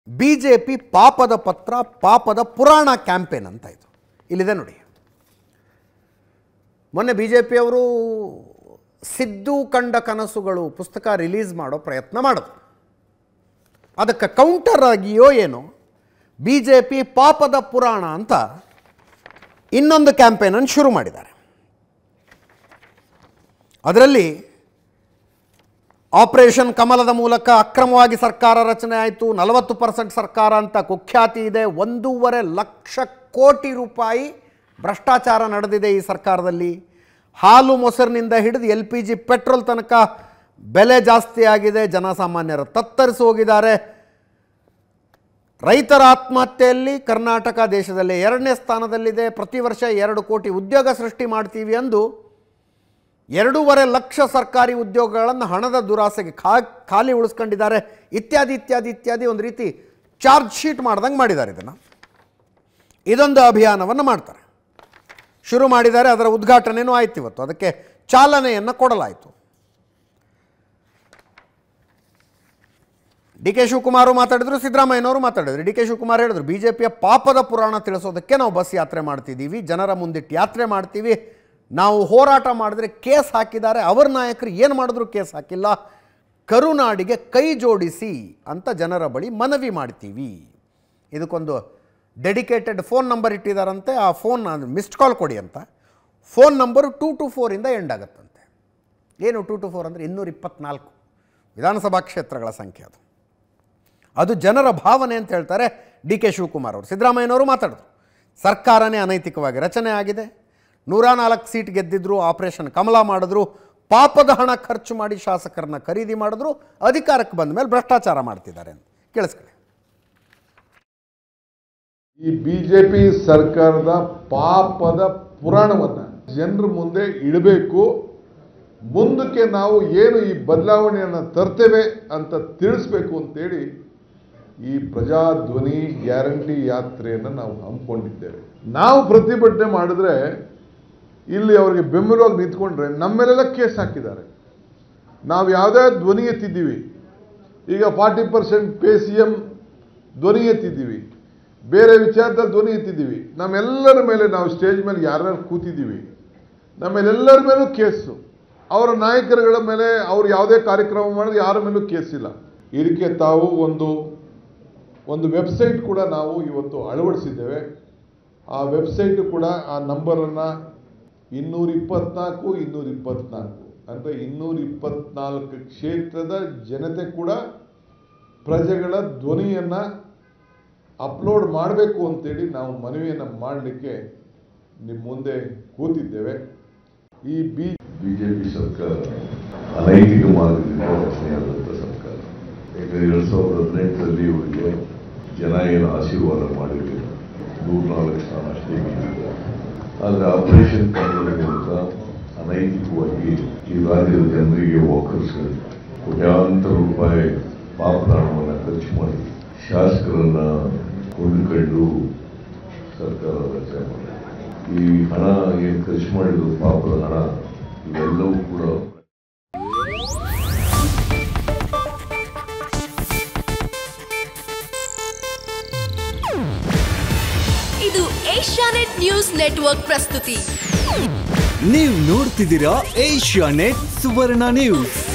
B J P ಪಾಪದ ಪತ್ರ ಪಾಪದ ಪುರಾಣ ಕ್ಯಾಂಪೇನ್ ಅಂತ ಇದು ಇಲ್ಲಿದೆ ನೋಡಿ ಮೊನ್ನೆ ಬಿ ಜೆ ಪಿಯವರು ಸಿದ್ದು ಕಂಡ ಕನಸುಗಳು ಪುಸ್ತಕ ರಿಲೀಸ್ ಮಾಡೋ ಪ್ರಯತ್ನ ಮಾಡಿದ್ರು ಅದಕ್ಕೆ ಕೌಂಟರ್ ಆಗಿಯೋ ಏನೋ ಬಿ ಜೆ ಪಿ ಪಾಪದ ಪುರಾಣ ಅಂತ ಇನ್ನೊಂದು ಕ್ಯಾಂಪೇನನ್ನು ಶುರು ಮಾಡಿದ್ದಾರೆ ಅದರಲ್ಲಿ ಆಪರೇಷನ್ ಕಮಲದ ಮೂಲಕ ಅಕ್ರಮವಾಗಿ ಸರ್ಕಾರ ರಚನೆ ಆಯಿತು ನಲವತ್ತು ಪರ್ಸೆಂಟ್ ಸರ್ಕಾರ ಅಂತ ಕುಖ್ಯಾತಿ ಇದೆ ಒಂದೂವರೆ ಲಕ್ಷ ಕೋಟಿ ರೂಪಾಯಿ ಭ್ರಷ್ಟಾಚಾರ ನಡೆದಿದೆ ಈ ಸರ್ಕಾರದಲ್ಲಿ ಹಾಲು ಮೊಸರಿನಿಂದ ಹಿಡಿದು ಎಲ್ ಪಿ ಜಿ ಪೆಟ್ರೋಲ್ ತನಕ ಬೆಲೆ ಜಾಸ್ತಿ ಆಗಿದೆ ಜನಸಾಮಾನ್ಯರು ತತ್ತರಿಸಿ ಹೋಗಿದ್ದಾರೆ ರೈತರ ಆತ್ಮಹತ್ಯೆಯಲ್ಲಿ ಕರ್ನಾಟಕ ದೇಶದಲ್ಲಿ ಎರಡನೇ ಸ್ಥಾನದಲ್ಲಿದೆ ಪ್ರತಿ ವರ್ಷ ಎರಡು ಕೋಟಿ ಉದ್ಯೋಗ ಸೃಷ್ಟಿ ಮಾಡ್ತೀವಿ ಅಂದು ಎರಡೂವರೆ ಲಕ್ಷ ಸರ್ಕಾರಿ ಉದ್ಯೋಗಗಳನ್ನು ಹಣದ ದುರಾಸೆಗೆ ಖಾ ಖಾಲಿ ಉಳಿಸ್ಕೊಂಡಿದ್ದಾರೆ ಇತ್ಯಾದಿ ಇತ್ಯಾದಿ ಇತ್ಯಾದಿ ಒಂದು ರೀತಿ ಚಾರ್ಜ್ ಶೀಟ್ ಮಾಡ್ದಂಗೆ ಮಾಡಿದ್ದಾರೆ ಇದನ್ನು ಇದೊಂದು ಅಭಿಯಾನವನ್ನು ಮಾಡ್ತಾರೆ ಶುರು ಮಾಡಿದ್ದಾರೆ ಅದರ ಉದ್ಘಾಟನೆಯೂ ಆಯ್ತು ಇವತ್ತು ಅದಕ್ಕೆ ಚಾಲನೆಯನ್ನು ಕೊಡಲಾಯಿತು ಡಿ ಕೆ ಶಿವಕುಮಾರ್ ಮಾತಾಡಿದ್ರು ಸಿದ್ದರಾಮಯ್ಯನವರು ಮಾತಾಡಿದ್ರು ಡಿ ಕೆ ಶಿವಕುಮಾರ್ ಹೇಳಿದ್ರು ಬಿ ಜೆ ಪಿಯ ಪಾಪದ ಪುರಾಣ ತಿಳಿಸೋದಕ್ಕೆ ನಾವು ಬಸ್ ಯಾತ್ರೆ ಮಾಡ್ತಿದ್ದೀವಿ ಜನರ ಮುಂದಿಟ್ಟು ಯಾತ್ರೆ ಮಾಡ್ತೀವಿ ನಾವು ಹೋರಾಟ ಮಾಡಿದ್ರೆ ಕೇಸ್ ಹಾಕಿದ್ದಾರೆ ಅವರ ನಾಯಕರು ಏನು ಮಾಡಿದ್ರು ಕೇಸ್ ಹಾಕಿಲ್ಲ ಕರುನಾಡಿಗೆ ಕೈ ಜೋಡಿಸಿ ಅಂತ ಜನರ ಬಳಿ ಮನವಿ ಮಾಡ್ತೀವಿ ಇದಕ್ಕೊಂದು ಡೆಡಿಕೇಟೆಡ್ ಫೋನ್ ನಂಬರ್ ಇಟ್ಟಿದ್ದಾರಂತೆ ಆ ಫೋನ್ ಮಿಸ್ಡ್ ಕಾಲ್ ಕೊಡಿ ಅಂತ ಫೋನ್ ನಂಬರು ಟೂ ಟು ಫೋರಿಂದ ಎಂಡ್ ಆಗುತ್ತಂತೆ ಏನು ಟೂ ಟು ಫೋರ್ ಅಂದರೆ ಇನ್ನೂರ ಇಪ್ಪತ್ನಾಲ್ಕು ವಿಧಾನಸಭಾ ಕ್ಷೇತ್ರಗಳ ಸಂಖ್ಯೆ ಅದು ಅದು ಜನರ ಭಾವನೆ ಅಂತ ಹೇಳ್ತಾರೆ ಡಿ ಕೆ ಶಿವಕುಮಾರ್ ಅವರು ಸಿದ್ದರಾಮಯ್ಯನವರು ಮಾತಾಡಿದ್ರು ಸರ್ಕಾರನೇ ಅನೈತಿಕವಾಗಿ ರಚನೆ ಆಗಿದೆ ನೂರ ನಾಲ್ಕು ಸೀಟ್ ಗೆದ್ದಿದ್ರು ಆಪರೇಷನ್ ಕಮಲ ಮಾಡಿದ್ರು ಪಾಪದ ಹಣ ಖರ್ಚು ಮಾಡಿ ಶಾಸಕರನ್ನ ಖರೀದಿ ಮಾಡಿದ್ರು ಅಧಿಕಾರಕ್ಕೆ ಬಂದ ಮೇಲೆ ಭ್ರಷ್ಟಾಚಾರ ಮಾಡ್ತಿದ್ದಾರೆ ಅಂತ ಕೇಳಿಸ್ಕೊಳ್ಳಿ ಈ ಬಿಜೆಪಿ ಸರ್ಕಾರದ ಪಾಪದ ಪುರಾಣವನ್ನ ಜನರ ಮುಂದೆ ಇಡಬೇಕು ಮುಂದಕ್ಕೆ ನಾವು ಏನು ಈ ಬದಲಾವಣೆಯನ್ನು ತರ್ತೇವೆ ಅಂತ ತಿಳಿಸ್ಬೇಕು ಅಂತೇಳಿ ಈ ಪ್ರಜಾಧ್ವನಿ ಗ್ಯಾರಂಟಿ ಯಾತ್ರೆಯನ್ನು ನಾವು ಹಮ್ಮಿಕೊಂಡಿದ್ದೇವೆ ನಾವು ಪ್ರತಿಭಟನೆ ಮಾಡಿದ್ರೆ ಇಲ್ಲಿ ಅವರಿಗೆ ಬೆಂಬಲವಾಗಿ ನಿಂತ್ಕೊಂಡ್ರೆ ನಮ್ಮ ಮೇಲೆಲ್ಲ ಕೇಸ್ ಹಾಕಿದ್ದಾರೆ ನಾವು ಯಾವುದೇ ಧ್ವನಿ ಎತ್ತಿದ್ದೀವಿ ಈಗ forty percent pay C M ಧ್ವನಿ ಎತ್ತಿದ್ದೀವಿ ಬೇರೆ ವಿಚಾರದಲ್ಲಿ ಧ್ವನಿ ಎತ್ತಿದ್ದೀವಿ ನಮ್ಮೆಲ್ಲರ ಮೇಲೆ ನಾವು ಸ್ಟೇಜ್ ಮೇಲೆ ಯಾರ್ಯಾರು ಕೂತಿದ್ದೀವಿ ನಮ್ಮೆಲ್ಲರ ಮೇಲೂ ಕೇಸು ಅವರ ನಾಯಕರುಗಳ ಮೇಲೆ ಅವ್ರು ಯಾವುದೇ ಕಾರ್ಯಕ್ರಮ ಮಾಡಿದ್ರೆ ಯಾರ ಮೇಲೂ ಕೇಸ್ ಇಲ್ಲ ಇದಕ್ಕೆ ತಾವು ಒಂದು ಒಂದು ವೆಬ್ಸೈಟ್ ಕೂಡ ನಾವು ಇವತ್ತು ಅಳವಡಿಸಿದ್ದೇವೆ ಆ ವೆಬ್ಸೈಟ್ ಕೂಡ ಆ ನಂಬರನ್ನು ಇನ್ನೂರ ಇಪ್ಪತ್ನಾಲ್ಕು ಇನ್ನೂರ ಇಪ್ಪತ್ನಾಲ್ಕು ಅಂದರೆ ಇನ್ನೂರ ಇಪ್ಪತ್ನಾಲ್ಕು ಕ್ಷೇತ್ರದ ಜನತೆ ಕೂಡ ಪ್ರಜೆಗಳ ಧ್ವನಿಯನ್ನು ಅಪ್ಲೋಡ್ ಮಾಡಬೇಕು ಅಂತೇಳಿ ನಾವು ಮನವಿಯನ್ನು ಮಾಡಲಿಕ್ಕೆ ನಿಮ್ಮ ಮುಂದೆ ಕೂತಿದ್ದೇವೆ ಈ ಬಿ ಬಿಜೆಪಿ ಸರ್ಕಾರ ಅನೈತಿಕ ಮಾರ್ಗದಿಂದ ರಚನೆಯಾದಂಥ ಸರ್ಕಾರ ಯಾಕಂದ್ರೆ ಎರಡ್ ಸಾವಿರದ ಹದಿನೆಂಟರಲ್ಲಿ ಇವರಿಗೆ ಜನ ಏನು ಆಶೀರ್ವಾದ ಮಾಡಿರಲಿಲ್ಲ ನೂರ್ನಾಲ್ಕು ಸ್ಥಾನ ಅಷ್ಟೇ ಗೆದ್ದಿದ್ದಾರೆ ಆದರೆ ಆಪರೇಷನ್ ಕನ್ನಡ ಮೂಲಕ ಅನೈತಿಕವಾಗಿ ಈ ರಾಜ್ಯದ ಜನರಿಗೆ ಒಕ್ಕರಿಸಿ ಕೋಟ್ಯಾಂತರ ರೂಪಾಯಿ ಪಾಪದ ಹಣವನ್ನು ಖರ್ಚು ಮಾಡಿ ಶಾಸಕರನ್ನ ಕೊಂಡುಕೊಂಡು ಸರ್ಕಾರ ರಚನೆ ಮಾಡಿದೆ ಈ ಹಣ ಏನು ಖರ್ಚು ಮಾಡಿದ್ರು ಪಾಪದ ಹಣ ಇವೆಲ್ಲವೂ ಕೂಡ ಇದು ಏಷ್ಯಾನೆಟ್ ನ್ಯೂಸ್ ನೆಟ್ವರ್ಕ್ ಪ್ರಸ್ತುತಿ ನೀವು ನೋಡ್ತಿದ್ದೀರಾ ಏಷ್ಯಾ ನೆಟ್ ಸುವರ್ಣ ನ್ಯೂಸ್